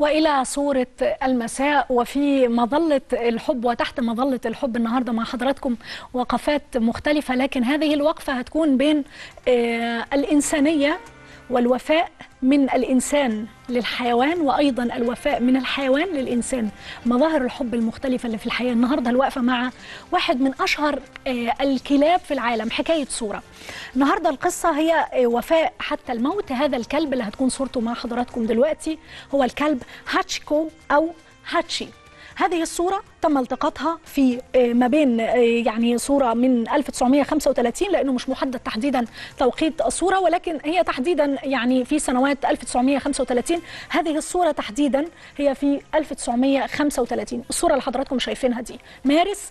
والى صوره المساء وفي مظله الحب وتحت مظله الحب النهارده مع حضراتكم وقفات مختلفه لكن هذه الوقفه هتكون بين آه، الانسانيه والوفاء من الانسان للحيوان وايضا الوفاء من الحيوان للانسان مظاهر الحب المختلفه اللي في الحياه النهارده الوقفه مع واحد من اشهر آه، الكلاب في العالم حكايه صوره النهارده القصه هي آه، وفاء حتى الموت هذا الكلب اللي هتكون صورته مع حضراتكم دلوقتي هو الكلب هاتشكو او هاتشي هذه الصورة تم التقاطها في آه، ما بين آه، يعني صورة من 1935 لأنه مش محدد تحديدا توقيت الصورة ولكن هي تحديدا يعني في سنوات 1935 هذه الصورة تحديدا هي في 1935 الصورة اللي حضراتكم شايفينها دي مارس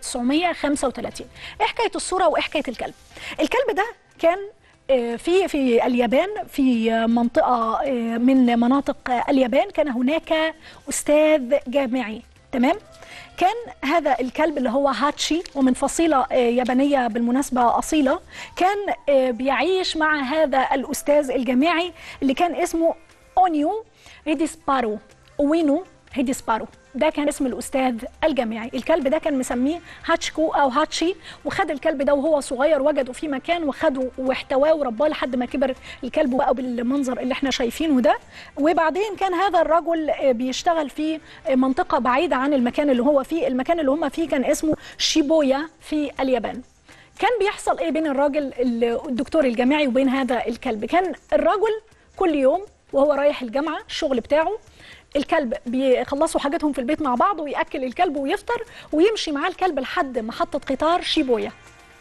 1935 إيه حكاية الصورة وإيه حكاية الكلب الكلب ده كان آه، في في اليابان في منطقة آه، من مناطق آه، اليابان كان هناك أستاذ جامعي تمام كان هذا الكلب اللي هو هاتشي ومن فصيلة آه، يابانية بالمناسبة أصيلة كان آه، بيعيش مع هذا الأستاذ الجامعي اللي كان اسمه أونيو هيديسبارو أوينو هيديسبارو ده كان اسم الاستاذ الجامعي الكلب ده كان مسميه هاتشكو او هاتشي وخد الكلب ده وهو صغير وجده في مكان وخده واحتواه ورباه لحد ما كبر الكلب بقى بالمنظر اللي احنا شايفينه ده وبعدين كان هذا الرجل آه، بيشتغل في آه، منطقه بعيده عن المكان اللي هو فيه المكان اللي هم فيه كان اسمه شيبويا في اليابان كان بيحصل ايه بين الراجل الدكتور الجامعي وبين هذا الكلب كان الرجل كل يوم وهو رايح الجامعه الشغل بتاعه الكلب بيخلصوا حاجاتهم في البيت مع بعض وياكل الكلب ويفطر ويمشي معاه الكلب لحد محطه قطار شيبويا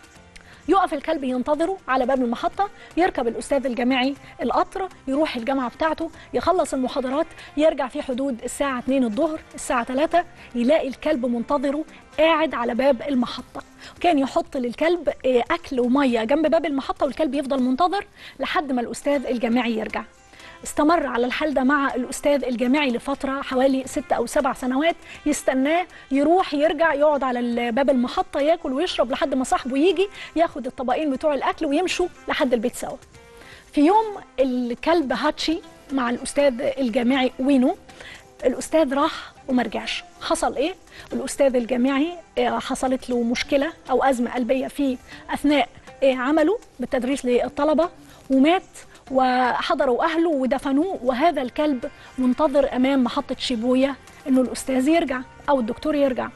يقف الكلب ينتظره على باب المحطة يركب الأستاذ الجامعي القطر يروح الجامعة بتاعته يخلص المحاضرات يرجع في حدود الساعة 2 الظهر الساعة 3 يلاقي الكلب منتظره قاعد على باب المحطة كان يحط للكلب آه، أكل ومية جنب باب المحطة والكلب يفضل منتظر لحد ما الأستاذ الجامعي يرجع استمر على الحال ده مع الأستاذ الجامعي لفترة حوالي ست أو سبع سنوات يستناه يروح يرجع يقعد على ال- باب المحطة ياكل ويشرب لحد ما صاحبه يجي ياخد الطبقين بتوع الأكل ويمشوا لحد البيت سوا في يوم الكلب هاتشي مع الأستاذ الجامعي وينو الأستاذ راح وما رجعش حصل إيه؟ الأستاذ الجامعي آه، حصلت له مشكلة أو أزمة قلبية في أثناء آه، عمله بالتدريس للطلبة ومات وحضروا أهله ودفنوه وهذا الكلب منتظر أمام محطة شيبويا إنه الأستاذ يرجع أو الدكتور يرجع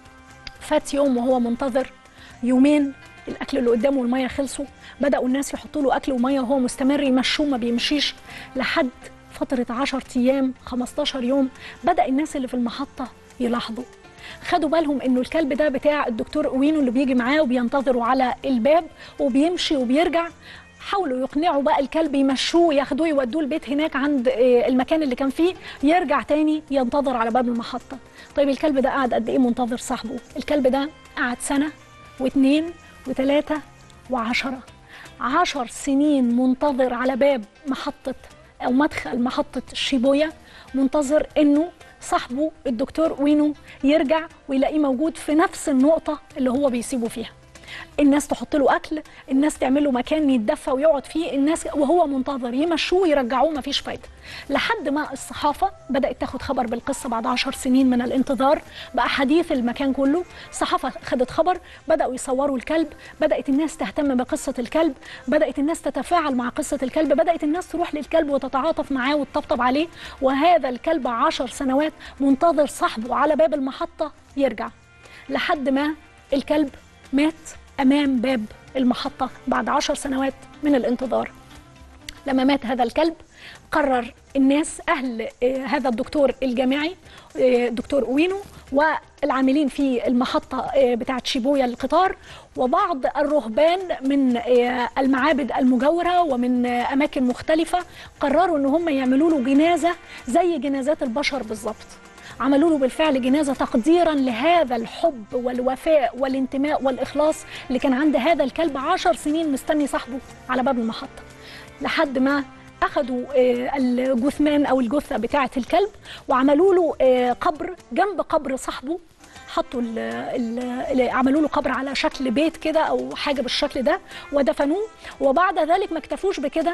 فات يوم وهو منتظر يومين الاكل اللي قدامه والميه خلصوا بداوا الناس يحطوا له اكل وميه وهو مستمر يمشوه ما بيمشيش لحد فتره 10 ايام 15 يوم بدا الناس اللي في المحطه يلاحظوا خدوا بالهم انه الكلب ده بتاع الدكتور اوينو اللي بيجي معاه وبينتظروا على الباب وبيمشي وبيرجع حاولوا يقنعوا بقى الكلب يمشوه ياخدوه يودوه البيت هناك عند آه، المكان اللي كان فيه يرجع تاني ينتظر على باب المحطة طيب الكلب ده قعد قد ايه منتظر صاحبه الكلب ده قعد سنة واثنين وثلاثة وعشرة عشر سنين منتظر على باب محطة أو مدخل محطة شيبويا منتظر إنه صاحبه الدكتور وينو يرجع ويلاقيه موجود في نفس النقطة اللي هو بيسيبه فيها الناس تحط له اكل الناس تعمل له مكان يتدفى ويقعد فيه الناس وهو منتظر يمشوه يرجعوه مفيش فايده لحد ما الصحافه بدات تاخد خبر بالقصه بعد عشر سنين من الانتظار بقى حديث المكان كله الصحافه خدت خبر بداوا يصوروا الكلب بدات الناس تهتم بقصه الكلب بدات الناس تتفاعل مع قصه الكلب بدات الناس تروح للكلب وتتعاطف معاه وتطبطب عليه وهذا الكلب عشر سنوات منتظر صاحبه على باب المحطه يرجع لحد ما الكلب مات أمام باب المحطة بعد عشر سنوات من الانتظار لما مات هذا الكلب قرر الناس أهل آه، هذا الدكتور الجامعي آه، دكتور أوينو والعاملين في المحطة آه، بتاعت شيبويا القطار وبعض الرهبان من آه، المعابد المجاورة ومن آه، أماكن مختلفة قرروا أن هم يعملوا له جنازة زي جنازات البشر بالظبط عملوا له بالفعل جنازة تقديرا لهذا الحب والوفاء والانتماء والإخلاص اللي كان عند هذا الكلب عشر سنين مستني صاحبه على باب المحطة لحد ما أخذوا آه، الجثمان أو الجثة بتاعة الكلب وعملوا له آه، قبر جنب قبر صاحبه حطوا ال ال عملوا له قبر على شكل بيت كده او حاجه بالشكل ده ودفنوه وبعد ذلك ما اكتفوش بكده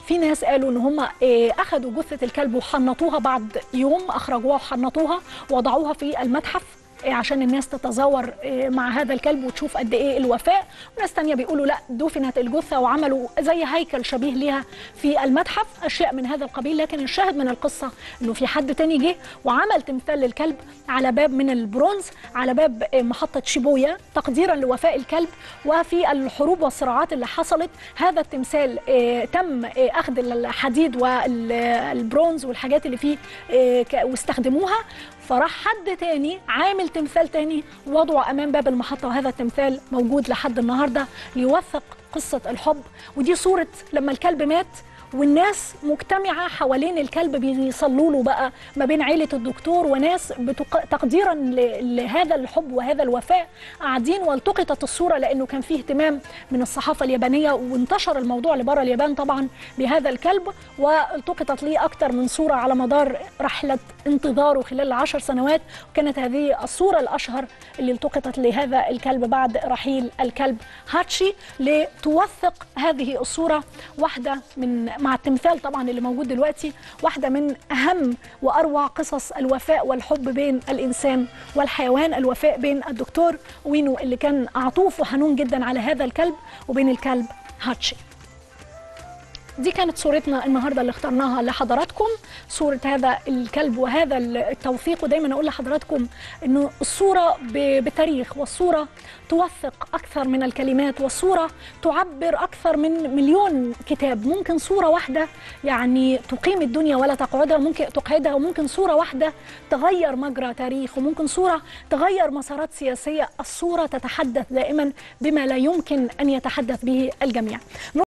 في ناس قالوا ان هم آه، اخذوا جثه الكلب وحنطوها بعد يوم اخرجوها وحنطوها وضعوها في المتحف آه، عشان الناس تتزاور آه، مع هذا الكلب وتشوف قد ايه الوفاء وناس تانية بيقولوا لا دفنت الجثة وعملوا زي هيكل شبيه ليها في المتحف أشياء من هذا القبيل لكن الشاهد من القصة أنه في حد تاني جه وعمل تمثال للكلب على باب من البرونز على باب آه، محطة شيبويا تقديرا لوفاء الكلب وفي الحروب والصراعات اللي حصلت هذا التمثال آه، تم آه، أخذ الحديد والبرونز والحاجات اللي فيه آه، ك- واستخدموها فراح حد تاني عامل تمثال تاني وضعه امام باب المحطه وهذا التمثال موجود لحد النهارده ليوثق قصه الحب ودي صوره لما الكلب مات والناس مجتمعه حوالين الكلب بيصلوا له بقى ما بين عيله الدكتور وناس بتق... تقديرا ل... لهذا الحب وهذا الوفاء قاعدين والتقطت الصوره لانه كان فيه اهتمام من الصحافه اليابانيه وانتشر الموضوع لبره اليابان طبعا بهذا الكلب والتقطت ليه اكثر من صوره على مدار رحله انتظاره خلال العشر سنوات وكانت هذه الصوره الاشهر اللي التقطت لهذا الكلب بعد رحيل الكلب هاتشي لتوثق هذه الصوره واحده من مع التمثال طبعا اللي موجود دلوقتي واحده من اهم واروع قصص الوفاء والحب بين الانسان والحيوان الوفاء بين الدكتور وينو اللي كان عطوف وحنون جدا على هذا الكلب وبين الكلب هاتشي دي كانت صورتنا النهارده اللي اخترناها لحضراتكم صوره هذا الكلب وهذا التوثيق ودايما اقول لحضراتكم انه الصوره ب- بتاريخ والصوره توثق اكثر من الكلمات والصوره تعبر اكثر من مليون كتاب ممكن صوره واحده يعني تقيم الدنيا ولا تقعدها ممكن تقعدها وممكن صوره واحده تغير مجرى تاريخ وممكن صوره تغير مسارات سياسيه الصوره تتحدث دائما بما لا يمكن ان يتحدث به الجميع